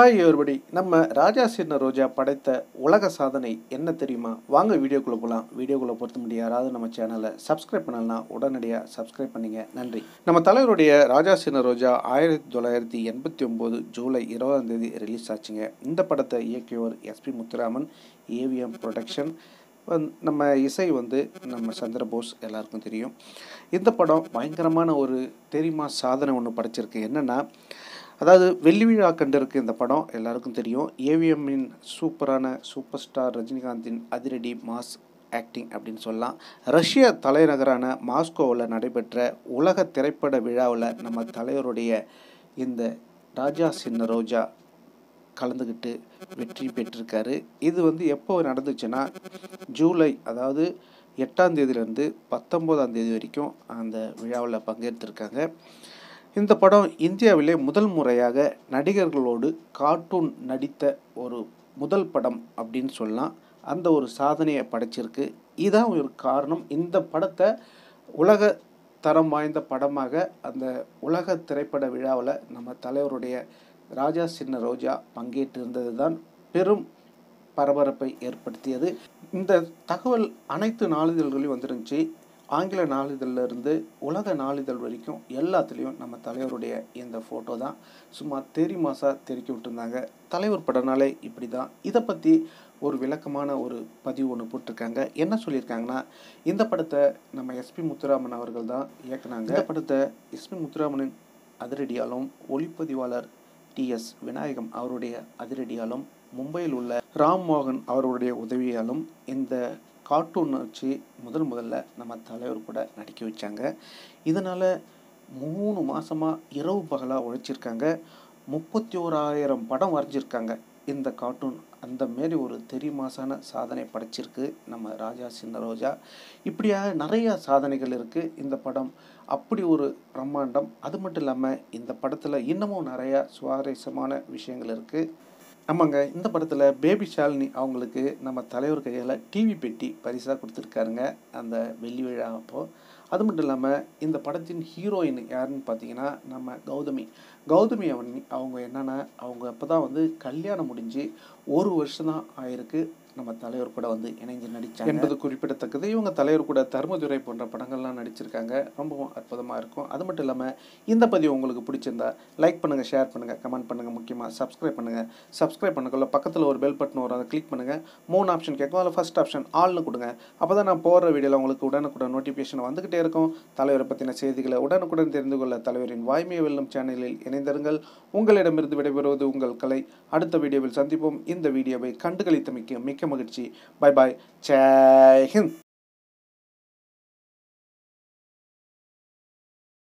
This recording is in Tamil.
ஹாய் everybody நம்ம ராஜா சின்ன ரோஜா படைத்த உலக சாதனை என்ன தெரியுமா வாங்க வீடியோக்குள்ளே போகலாம் வீடியோக்குள்ளே பொறுத்த முடியும் யாராவது நம்ம சேனலை சப்ஸ்கிரைப் பண்ணலன்னா உடனடியாக சப்ஸ்கிரைப் பண்ணிங்க நன்றி நம்ம தலைவருடைய ராஜா சின்ன ரோஜா ஆயிரத்தி தொள்ளாயிரத்தி எண்பத்தி ஒம்பது ஜூலை இருபதாம் தேதி ரிலீஸ் ஆச்சுங்க இந்த படத்தை இயக்கியவர் எஸ்பி முத்துராமன் ஏவிஎம் ப்ரொடக்ஷன் வந்து- நம்ம இசை வந்து நம்ம சந்திரபோஸ் எல்லாருக்கும் தெரியும் இந்த படம் பயங்கரமான ஒரு தெரியுமா சாதனை ஒன்று படைச்சிருக்கு என்னென்னா அதாவது வெள்ளி விழா கண்டிருக்கு இந்த படம் எல்லாருக்கும் தெரியும் ஏவிஎம்மின் சூப்பரான சூப்பர் ஸ்டார் ரஜினிகாந்தின் அதிரடி மாஸ் ஆக்டிங் அப்படின்னு சொல்லலாம் ரஷ்ய தலைநகரான மாஸ்கோவில் நடைபெற்ற உலக திரைப்பட விழாவில் நம்ம தலைவருடைய இந்த ராஜா சின்ன ரோஜா கலந்துக்கிட்டு வெற்றி பெற்றிருக்காரு இது வந்து எப்போ நடந்துச்சுன்னா ஜூலை அதாவது எட்டாம் தேதியிலேருந்து பத்தொம்போதாம் தேதி வரைக்கும் அந்த விழாவில் பங்கேற்றிருக்காங்க இந்த படம் இந்தியாவிலே முதல் முறையாக நடிகர்களோடு கார்ட்டூன் நடித்த ஒரு முதல் படம் அப்படின்னு சொல்லலாம் அந்த ஒரு சாதனையை படைச்சிருக்கு இதான் ஒரு காரணம் இந்த படத்தை உலக தரம் வாய்ந்த படமாக அந்த உலக திரைப்பட விழாவில் நம்ம தலைவருடைய ராஜா சின்ன ரோஜா பங்கேற்றிருந்தது தான் பெரும் பரபரப்பை ஏற்படுத்தியது இந்த தகவல் அனைத்து நாளிதழ்களையும் வந்துருந்துச்சு ஆங்கில நாளிதழில் இருந்து உலக நாளிதழ் வரைக்கும் எல்லாத்துலேயும் நம்ம தலைவருடைய இந்த ஃபோட்டோ தான் சும்மா தெரி மாசா தெருக்கி விட்டுருந்தாங்க தலைவர் படம்னாலே இப்படி தான் இதை பற்றி ஒரு விளக்கமான ஒரு பதிவு ஒன்று போட்டிருக்காங்க என்ன சொல்லியிருக்காங்கன்னா இந்த படத்தை நம்ம எஸ்பி முத்துராமன் அவர்கள் தான் இயக்குனாங்க இந்த படத்தை எஸ்பி முத்துராமனின் அதிரடியாலும் ஒளிப்பதிவாளர் டிஎஸ் விநாயகம் அவருடைய அதிரடியாலும் மும்பையில் உள்ள ராம் மோகன் அவருடைய உதவியாலும் இந்த கார்ட்டூன் வச்சு முதல் முதல்ல நம்ம தலைவர் கூட நடிக்க வச்சாங்க இதனால் மூணு மாதமாக இரவு பகலாக உழைச்சிருக்காங்க முப்பத்தி ஓராயிரம் படம் வரைஞ்சிருக்காங்க இந்த கார்ட்டூன் அந்த மாரி ஒரு தெரிமாசான சாதனை படைச்சிருக்கு நம்ம ராஜா சின்ன ரோஜா இப்படியாக நிறைய சாதனைகள் இருக்குது இந்த படம் அப்படி ஒரு பிரம்மாண்டம் அது மட்டும் இல்லாமல் இந்த படத்தில் இன்னமும் நிறையா சுவாரஸ்யமான விஷயங்கள் இருக்குது ஆமாங்க இந்த படத்தில் பேபி ஷாலினி அவங்களுக்கு நம்ம தலைவர் கையால் டிவி பெட்டி பரிசாக கொடுத்துருக்காருங்க அந்த வெள்ளி விழா அப்போ அது மட்டும் இல்லாமல் இந்த படத்தின் ஹீரோயின் யாருன்னு பார்த்தீங்கன்னா நம்ம கௌதமி கௌதமி அவன் அவங்க என்னென்னா அவங்க அப்போ தான் வந்து கல்யாணம் முடிஞ்சு ஒரு வருஷம் தான் ஆயிருக்கு நம்ம தலைவர் கூட வந்து இணைஞ்சு நடித்தாங்க என்பது குறிப்பிடத்தக்கது இவங்க தலைவர் கூட தர்மதுரை போன்ற படங்கள்லாம் நடிச்சிருக்காங்க ரொம்பவும் அற்புதமாக இருக்கும் அது மட்டும் இல்லாமல் இந்த பதிவு உங்களுக்கு பிடிச்சிருந்தா லைக் பண்ணுங்கள் ஷேர் பண்ணுங்கள் கமெண்ட் பண்ணுங்கள் முக்கியமாக சப்ஸ்கிரைப் பண்ணுங்கள் சப்ஸ்கிரைப் பண்ணக்குள்ள பக்கத்தில் ஒரு பெல் பட்டன் வரும் அதை கிளிக் பண்ணுங்கள் மூணு ஆப்ஷன் கேட்கும் அதில் ஃபஸ்ட் ஆப்ஷன் ஆல்னு கொடுங்க அப்போ தான் நான் போடுற வீடியோவில் உங்களுக்கு உடனுக்குடன் நோட்டிஃபிகேஷன் வந்துக்கிட்டே இருக்கும் தலைவரை பற்றின செய்திகளை உடனுக்குடன் தெரிந்து கொள்ள தலைவரின் வாய்மையை வெல்லும் சேனலில் இணைந்திருங்கள் உங்களிடமிருந்து விடைபெறுவது உங்கள் கலை அடுத்த வீடியோவில் சந்திப்போம் இந்த வீடியோவை கண்டுகளித்தமைக்கு மிக்க மகிழ்ச்சி பை பாய் ஜெய் ஹிந்த்